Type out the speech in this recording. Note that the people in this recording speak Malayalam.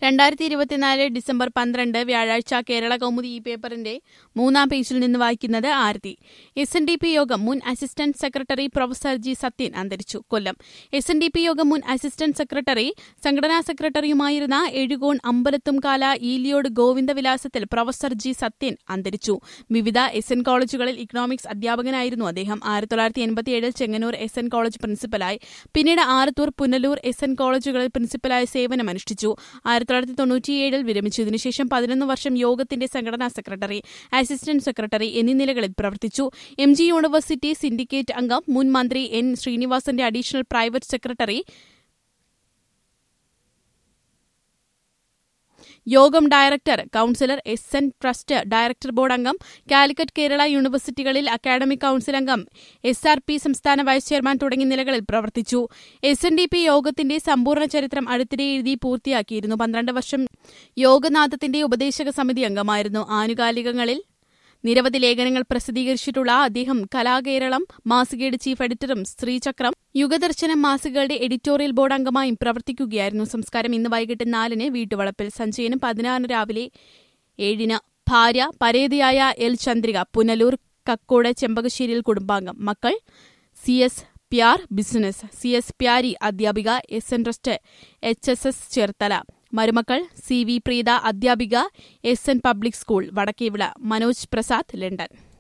രണ്ടായിരത്തി ഇരുപത്തിനാല് ഡിസംബർ പന്ത്രണ്ട് വ്യാഴാഴ്ച കേരള കൗമുദി ഈ പേപ്പറിന്റെ മൂന്നാം പേജിൽ നിന്ന് വായിക്കുന്നത് Arathi S N D P യോഗം മുൻ assistant secretary professor G Sathyan അന്തരിച്ചു Kollam S N D P യോഗം മുൻ അസിസ്റ്റന്റ് സെക്രട്ടറി സംഘടനാ സെക്രട്ടറിയുമായിരുന്ന എഴുകോൺ അമ്പലത്തുംകാല ഈലിയോട് ഗോവിന്ദവിലാസത്തിൽ പ്രൊഫസർ ജി സത്യൻ അന്തരിച്ചു വിവിധ എസ് എൻ കോളേജുകളിൽ ഇക്കണോമിക്സ് അധ്യാപകനായിരുന്നു അദ്ദേഹം ആയിരത്തി തൊള്ളായിരത്തി എൺപത്തിയേഴിൽ ചെങ്ങന്നൂർ എസ് എൻ കോളേജ് പ്രിൻസിപ്പലായി പിന്നീട് ആറത്തൂർ പുനലൂർ എസ് എൻ കോളേജുകളിൽ പ്രിൻസിപ്പലായി സേവനമനുഷ്ഠിച്ചു ആയിരത്തി തൊള്ളായിരത്തി തൊണ്ണൂറ്റിയേഴിൽ വിരമിച്ചു ഇതിനുശേഷം പതിനൊന്ന് വർഷം യോഗത്തിന്റെ സംഘടനാ സെക്രട്ടറി അസിസ്റ്റന്റ് സെക്രട്ടറി എന്നീ നിലകളിൽ പ്രവർത്തിച്ചു എം ജി യൂണിവേഴ്സിറ്റി സിൻഡിക്കേറ്റ് അംഗം മുൻ മന്ത്രി എൻ ശ്രീനിവാസന്റെ അഡീഷണൽ പ്രൈവറ്റ് സെക്രട്ടറി യോഗം director councillor S N trust director board അംഗം കാലിക്കറ്റ് കേരള യൂണിവേഴ്സിറ്റികളിൽ അക്കാഡമിക് കൌൺസിൽ അംഗം എസ് ആർ പി സംസ്ഥാന വൈസ് ചെയർമാൻ തുടങ്ങിയ നിലകളിൽ പ്രവർത്തിച്ചു എസ് എൻ ഡി പി യോഗത്തിന്റെ സമ്പൂർണ്ണ ചരിത്രം അടുത്തിടെ എഴുതി പൂർത്തിയാക്കിയിരുന്നു പന്ത്രണ്ട് വർഷം യോഗനാഥത്തിന്റെ ഉപദേശക സമിതി അംഗമായിരുന്നു ആനുകാലികങ്ങളിൽ നിരവധി ലേഖനങ്ങൾ പ്രസിദ്ധീകരിച്ചിട്ടുള്ള അദ്ദേഹം കലാകേരളം മാസികയുടെ ചീഫ് എഡിറ്ററും ശ്രീചക്രം യുഗദർശനം മാസികകളുടെ എഡിറ്റോറിയൽ ബോർഡ് അംഗമായും പ്രവർത്തിക്കുകയായിരുന്നു സംസ്കാരം ഇന്ന് വൈകിട്ട് നാലിന് വീട്ടുവളപ്പിൽ സഞ്ജയനും പതിനാറിന് രാവിലെ ഏഴിന് ഭാര്യ പരേതയായ എൽ ചന്ദ്രിക പുനലൂർ കക്കോട് ചെമ്പകശ്ശേരിയിൽ കുടുംബാംഗം മക്കൾ C S P R business C S Pyari അധ്യാപിക S N trust H S S Cherthala മരുമക്കൾ സി വി പ്രീത അധ്യാപിക S N public school Vadakkevila Manoj Prasad London